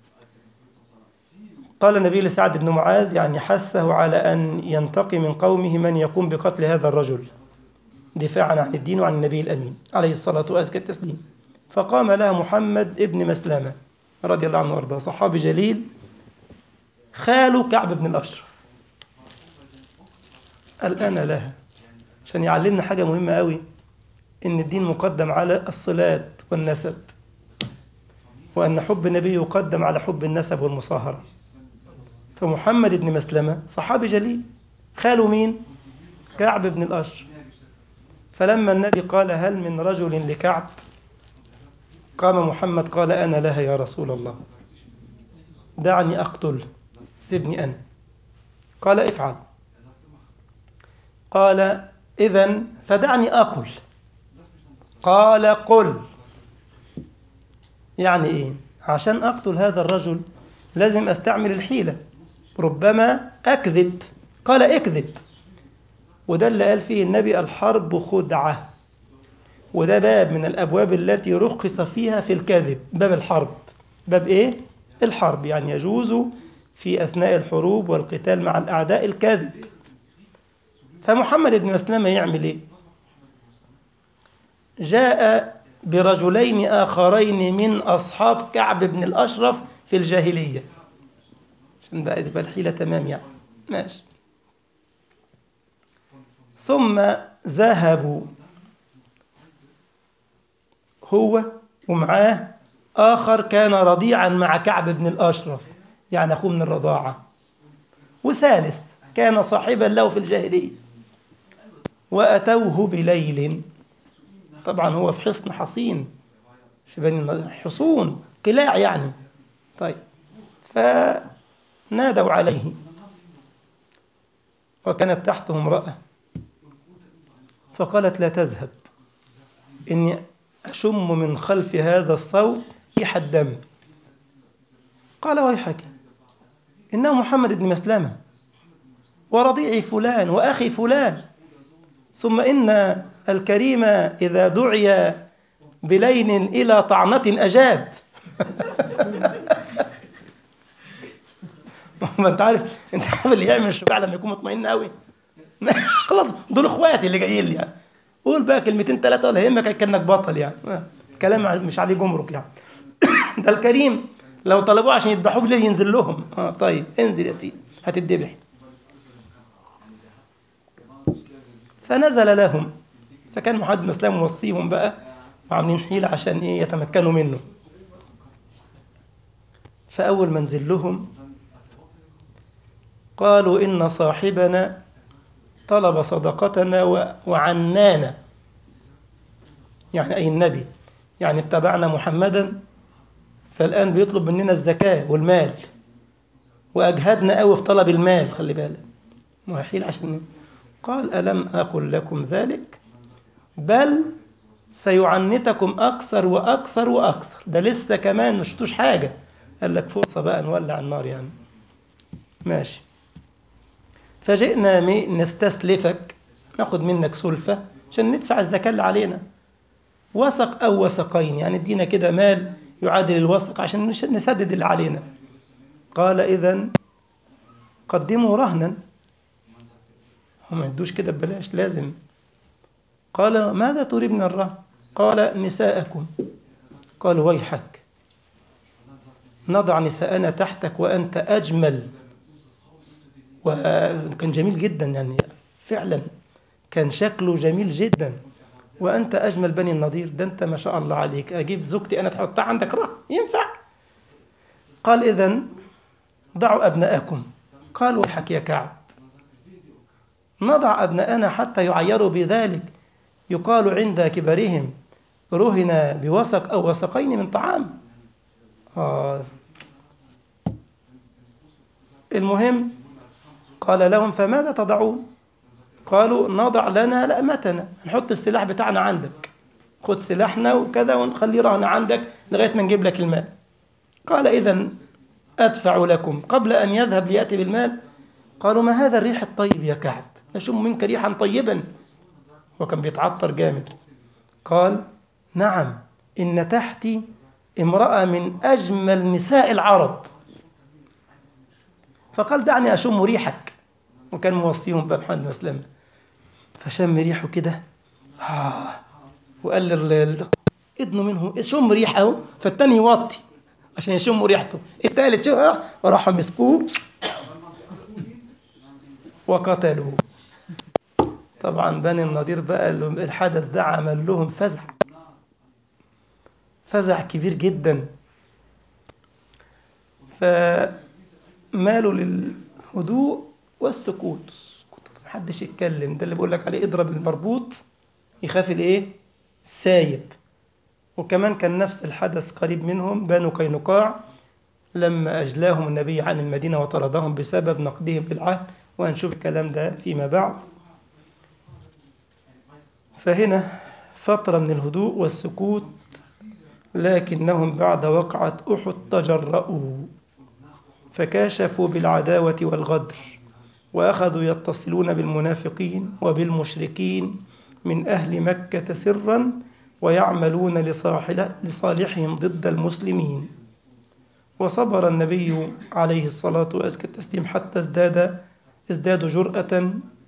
قال النبي لسعد بن معاذ يعني حثه على أن ينتقي من قومه من يقوم بقتل هذا الرجل دفاعا عن الدين وعن النبي الأمين عليه الصلاة وأزكى التسليم فقام لها محمد ابن مسلمة رضي الله عنه وارضاه صحابي جليل خاله كعب بن الأشرف الآن لها عشان يعلمنا حاجة مهمة قوي إن الدين مقدم على الصلات والنسب وأن حب النبي يقدم على حب النسب والمصاهرة فمحمد بن مسلمة صحابي جليل خاله مين؟ كعب بن الأشرف فلما النبي قال هل من رجل لكعب قام محمد قال أنا لها يا رسول الله دعني أقتل سيبني أنا قال افعل قال إذا فدعني أقل قال قل يعني إيه عشان أقتل هذا الرجل لازم أستعمل الحيلة ربما أكذب قال اكذب وده اللي قال فيه النبي الحرب خدعة وده باب من الأبواب التي رخص فيها في الكذب باب الحرب باب إيه؟ الحرب يعني يجوز في أثناء الحروب والقتال مع الأعداء الكذب فمحمد بن مسلمة يعمل إيه؟ جاء برجلين آخرين من أصحاب كعب بن الأشرف في الجاهلية عشان بقى تبقى الحيلة تمام يعني ماشي ثم ذهبوا هو ومعاه آخر كان رضيعا مع كعب بن الأشرف يعني أخوه من الرضاعة وثالث كان صاحبا له في الجاهلية وأتوه بليل طبعا هو في حصن حصين في بني حصون قلاع يعني طيب فنادوا عليه وكانت تحته امرأة فقالت لا تذهب إني أشم من خلف هذا الصوت ريح الدم قال ويحك إنه محمد بن مسلمة ورضيعي فلان وأخي فلان ثم إن الكريم إذا دعي بليل إلى طعنة أجاب ما انت عارف انت عارف اللي يعمل الشجاع لما يكون مطمئن قوي خلاص دول اخواتي اللي جايين لي يعني قول بقى كلمتين ثلاثه ولا يهمك كانك بطل يعني كلام مش عليه جمرك يعني ده الكريم لو طلبوه عشان يذبحوك ليه ينزل لهم اه طيب انزل يا سيدي هتتذبح فنزل لهم فكان محمد مسلم موصيهم بقى وعاملين حيلة عشان ايه يتمكنوا منه فأول ما نزل لهم قالوا إن صاحبنا طلب صدقتنا وعنانا يعني أي النبي يعني اتبعنا محمدا فالآن بيطلب مننا الزكاة والمال وأجهدنا قوي في طلب المال خلي بالك وحيل عشان قال ألم أقل لكم ذلك بل سيعنتكم أكثر وأكثر وأكثر ده لسه كمان مش شفتوش حاجة قال لك فرصة بقى نولع النار يعني ماشي فجئنا نستسلفك ناخد منك سلفة عشان ندفع الزكاة اللي علينا وسق أو وسقين يعني ادينا كده مال يعادل الوسق عشان نسدد اللي علينا قال إذا قدموا رهنا هم ما يدوش كده ببلاش لازم قال ماذا تريد من الرهن قال نساءكم قال ويحك نضع نساءنا تحتك وأنت أجمل وكان جميل جدا يعني فعلا كان شكله جميل جدا وأنت أجمل بني النضير ده أنت ما شاء الله عليك أجيب زوجتي أنا تحطها عندك رهن ينفع قال إذا ضعوا أبناءكم قال ويحك يا كعب نضع أبناءنا حتى يعيروا بذلك يقال عند كبرهم رهن بوسق أو وسقين من طعام آه. المهم قال لهم فماذا تضعون قالوا نضع لنا لأمتنا نحط السلاح بتاعنا عندك خد سلاحنا وكذا ونخليه رهن عندك لغاية ما نجيب لك المال قال إذا أدفع لكم قبل أن يذهب ليأتي بالمال قالوا ما هذا الريح الطيب يا كعب نشم منك ريحا طيبا وكان بيتعطر جامد قال نعم إن تحتي امرأة من أجمل نساء العرب فقال دعني أشم ريحك وكان موصيهم بقى محمد مسلمة فشم ريحه كده آه وقال لل ادنوا منه شم ريحه فالتاني يوطي عشان يشموا ريحته التالت شو راحوا مسكوه وقتلوه طبعا بني النضير بقى الحدث ده عمل لهم فزع فزع كبير جدا فمالوا للهدوء والسكوت محدش يتكلم ده اللي بقول لك عليه اضرب المربوط يخاف الايه السايب وكمان كان نفس الحدث قريب منهم بنو قينقاع لما أجلاهم النبي عن المدينة وطردهم بسبب نقدهم للعهد وهنشوف الكلام ده فيما بعد فهنا فترة من الهدوء والسكوت لكنهم بعد وقعة أحد تجرؤوا فكاشفوا بالعداوة والغدر وأخذوا يتصلون بالمنافقين وبالمشركين من أهل مكة سرا ويعملون لصالحهم ضد المسلمين وصبر النبي عليه الصلاة وأزكى التسليم حتى ازداد ازدادوا جرأة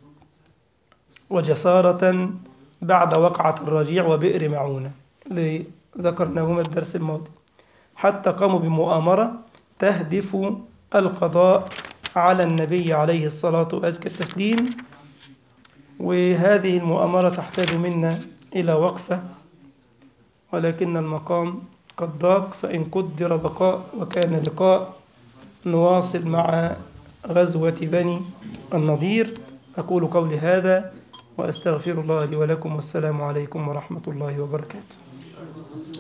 وجسارة بعد وقعة الرجيع وبئر معونة اللي ذكرناهما الدرس الماضي حتى قاموا بمؤامرة تهدف القضاء على النبي عليه الصلاة وأزكى التسليم وهذه المؤامرة تحتاج منا إلى وقفة ولكن المقام قد ضاق فإن قدر بقاء وكان لقاء نواصل مع غزوة بني النضير أقول قولي هذا وأستغفر الله لي ولكم والسلام عليكم ورحمة الله وبركاته